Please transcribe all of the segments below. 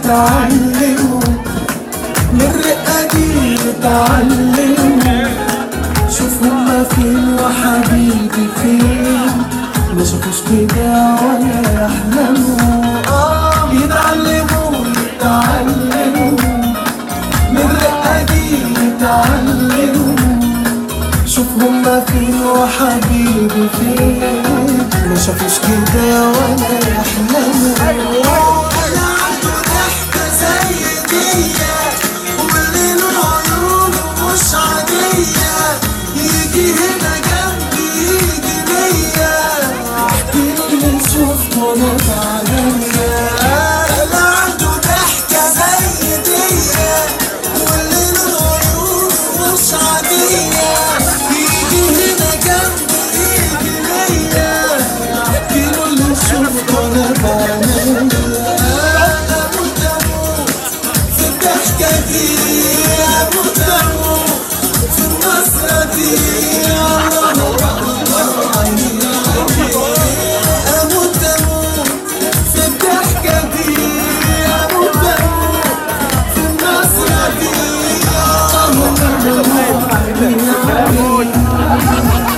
اتعلموا من الرقة دي اتعلموا شوف هما فين وحبيبي فين ما شافوش كده ولا يحلموا اه يتعلموا يتعلموا من الرقة دي يتعلموا شوف هما فين وحبيبي فين ما شافوش كده ولا يحلموا انا عنده ضحكة زي دي واللي له عيونه مش عادية يجي هنا جنبي يجي ليا احكي له اللي شفته وانا بعينيا انا عنده ضحكة زي دي واللي له عيونه مش عادية يجي هنا جنبي يجي ليا احكي له اللي شفته وانا بعينيا اموت اموت في الضحكة دي اموت اموت في النصرة دي الله الله عيني اموت اموت في الضحكة دي اموت اموت في النصرة دي الله الله عيني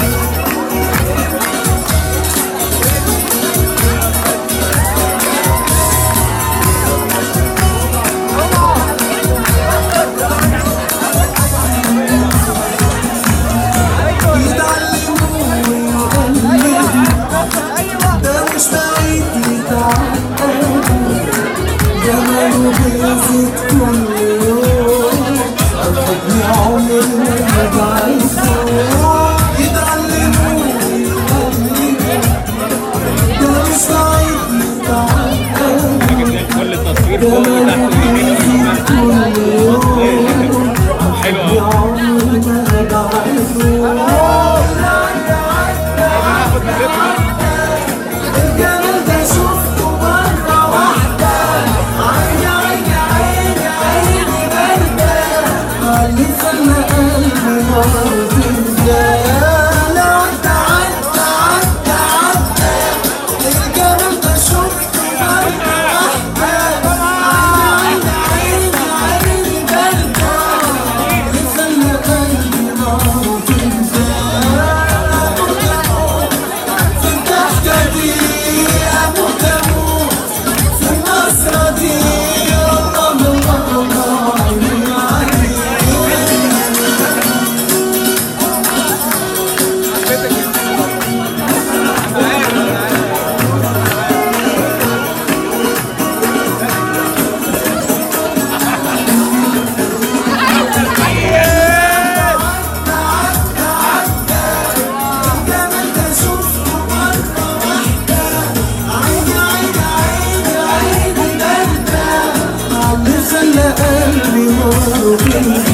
يتعلموا ويقلدوا ده مش بعيد يتعقدوا جماله بيزيد كل يوم الحضن عمر ما بعيده يتعلموا ويقلدوا ده مش بعيد يتعقدوا كل التصوير فوق جماله وتحت ويمين بيزيد وشمال كل يوم حلو أوي. عمر ما بعيده الجمال ده شفته مرة واحدة عيني عيني عيني عيني باردة علي خلى قلبي نار تبدأ لا عدى عدى عدى عدى الجمال ده شفته مرة واحدة عيني عيني عيني باردة علي خلى قلبي نار تبدأ في الضحكة دي أموت أموت في النصرة دي الله الله الله عيني عيني الجمال ده شفته مرة واحدة عيني عيني عيني عيني باردة عم خلى قلبي نار